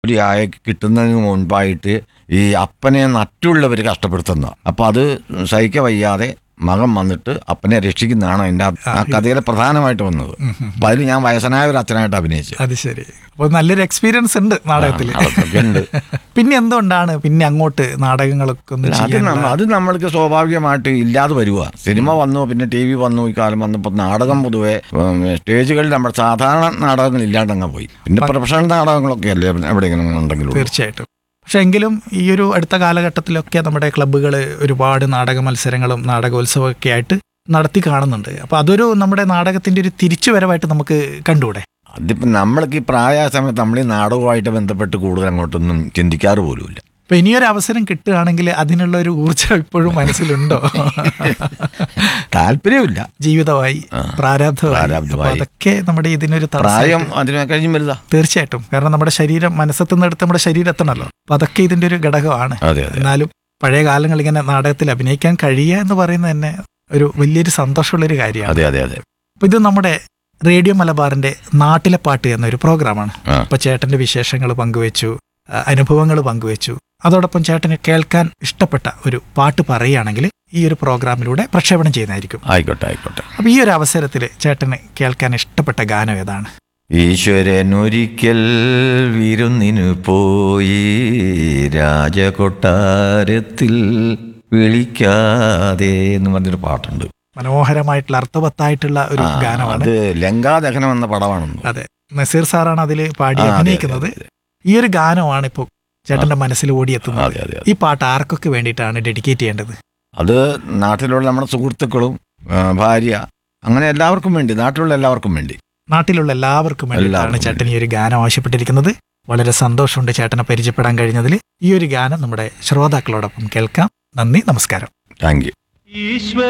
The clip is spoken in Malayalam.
ഒരു ആയ കിട്ടുന്നതിന് മുൻപായിട്ട് ഈ അപ്പനെ മറ്റുള്ളവർ കഷ്ടപ്പെടുത്തുന്ന അപ്പൊ അത് സഹിക്ക വയ്യാതെ മകൻ വന്നിട്ട് അപ്പനെ രക്ഷിക്കുന്നതാണ് എൻ്റെ ആ കഥയിലെ പ്രധാനമായിട്ട് വന്നത് അപ്പൊ അതിൽ ഞാൻ വയസ്സനായ ഒരു അച്ഛനായിട്ട് അഭിനയിച്ചു അത് ശരി അപ്പോൾ നല്ലൊരു എക്സ്പീരിയൻസ് ഉണ്ട് നാടകത്തിൽ അതൊക്കെ ഉണ്ട് പിന്നെ എന്തുകൊണ്ടാണ് പിന്നെ അങ്ങോട്ട് നാടകങ്ങളൊക്കെ ഒന്ന് അത് ചെയ്യാൻ നമ്മ- അത് നമ്മൾക്ക് സ്വാഭാവികമായിട്ട് ഇല്ലാതെ വരുക സിനിമ വന്നു പിന്നെ ടി വി വന്നു ഈ കാലം വന്നപ്പോൾ നാടകം പൊതുവെ ഉം, സ്റ്റേജുകളിൽ നമ്മുടെ സാധാരണ നാടകങ്ങൾ ഇല്ലാണ്ട് അങ്ങ് പോയി പിന്നെ പ്രൊഫഷണൽ നാടകങ്ങളൊക്കെ അല്ലേ എവിടെയെങ്കിലും ഉണ്ടെങ്കിലും തീർച്ചയായിട്ടും പക്ഷെ എങ്കിലും ഈ ഒരു അടുത്ത കാലഘട്ടത്തിലൊക്കെ നമ്മുടെ ക്ലബ്ബുകൾ ഒരുപാട് നാടക മത്സരങ്ങളും നാടകോത്സവമൊക്കെ ആയിട്ട് നടത്തി കാണുന്നുണ്ട് അപ്പോൾ അതൊരു നമ്മുടെ നാടകത്തിന്റെ ഒരു തിരിച്ചുവരവായിട്ട് നമുക്ക് കണ്ടുകൂടെ അതിപ്പം നമ്മൾക്ക് ഈ പ്രായ സമയത്ത് നമ്മൾ ഈ നാടകവുമായിട്ട് ബന്ധപ്പെട്ട് കൂടുതൽ അങ്ങോട്ടൊന്നും ചിന്തിക്കാറ് പോലുമില്ല അപ്പൊ ഇനിയൊരു അവസരം കിട്ടുകയാണെങ്കിൽ അതിനുള്ള ഒരു ഊർജ്ജം ഇപ്പോഴും മനസ്സിലുണ്ടോ താല്പര്യമില്ല ജീവിതമായി പ്രാരാബ്ധമായി പ്രാരാബ്ധമായി. അപ്പൊ അതൊക്കെ നമ്മുടെ ഇതിനൊരു തടസ്സം പ്രായം അതിനെ കഴിഞ്ഞും വലുതാ തീർച്ചയായിട്ടും കാരണം നമ്മുടെ ശരീരം മനസ്സെത്തുന്നിടത്ത് നമ്മുടെ ശരീരം എത്തണമല്ലോ അപ്പൊ അതൊക്കെ ഇതിന്റെ ഒരു ഘടകമാണ് അതെ അതെ എന്നാലും പഴയ കാലങ്ങളിൽ ഇങ്ങനെ നാടകത്തിൽ അഭിനയിക്കാൻ കഴിയുക എന്ന് പറയുന്നത് തന്നെ ഒരു വലിയൊരു സന്തോഷമുള്ളൊരു കാര്യമാണ് അതെ അതെ അതെ അപ്പൊ ഇത് നമ്മുടെ റേഡിയോ മലബാറിന്റെ നാട്ടിലെ പാട്ട് എന്നൊരു പ്രോഗ്രാമാണ് ആ. അപ്പൊ ചേട്ടന്റെ വിശേഷങ്ങൾ പങ്കുവെച്ചു അനുഭവങ്ങൾ പങ്കുവെച്ചു അതോടൊപ്പം ചേട്ടന് കേൾക്കാൻ ഇഷ്ടപ്പെട്ട ഒരു പാട്ട് പറയുകയാണെങ്കിൽ ഈ ഒരു പ്രോഗ്രാമിലൂടെ പ്രക്ഷേപണം ചെയ്യുന്നതായിരിക്കും ആയിക്കോട്ടെ ആയിക്കോട്ടെ അപ്പൊ ഈ ഒരു അവസരത്തിൽ ചേട്ടന് കേൾക്കാൻ ഇഷ്ടപ്പെട്ട ഗാനം ഏതാണ് ഈശ്വരനൊരിക്കൽ വിരുന്നിനു പോയി രാജകൊട്ടാരത്തിൽ വിളിക്കാതെ എന്ന് പറഞ്ഞൊരു പാട്ടുണ്ട് മനോഹരമായിട്ടുള്ള അർത്ഥവത്തായിട്ടുള്ള ഒരു ആ, ഗാനമാണ് അത് ലങ്കാദഹനം എന്ന പടമാണെന്ന് അതെ നസീർ സാറാണ് അതിൽ പാടി ആ, അതെ, അഭിനയിക്കുന്നത് അതെ, ഈ ഒരു ഗാനമാണ് ഇപ്പോൾ ചേട്ടന്റെ മനസ്സിൽ ഓടിയെത്തുന്നത് അതെ അതെ അതെ ഈ പാട്ട് ആർക്കൊക്കെ വേണ്ടിയിട്ടാണ് ഡെഡിക്കേറ്റ് ചെയ്യേണ്ടത് അത് നാട്ടിലുള്ള നമ്മുടെ സുഹൃത്തുക്കളും ആ, ഭാര്യ അങ്ങനെ എല്ലാവർക്കും വേണ്ടി നാട്ടിലുള്ള എല്ലാവർക്കും വേണ്ടി നാട്ടിലുള്ള എല്ലാവർക്കും വേണ്ടിയിട്ടാണ് എല്ലാവർക്കും ചേട്ടൻ ഈ ഒരു ഗാനം ആവശ്യപ്പെട്ടിരിക്കുന്നത് വളരെ സന്തോഷമുണ്ട് ചേട്ടനെ പരിചയപ്പെടാൻ കഴിഞ്ഞതിൽ ഈ ഒരു ഗാനം നമ്മുടെ ശ്രോതാക്കളോടൊപ്പം കേൾക്കാം നന്ദി നമസ്കാരം താങ്ക് യു ഈശ്വര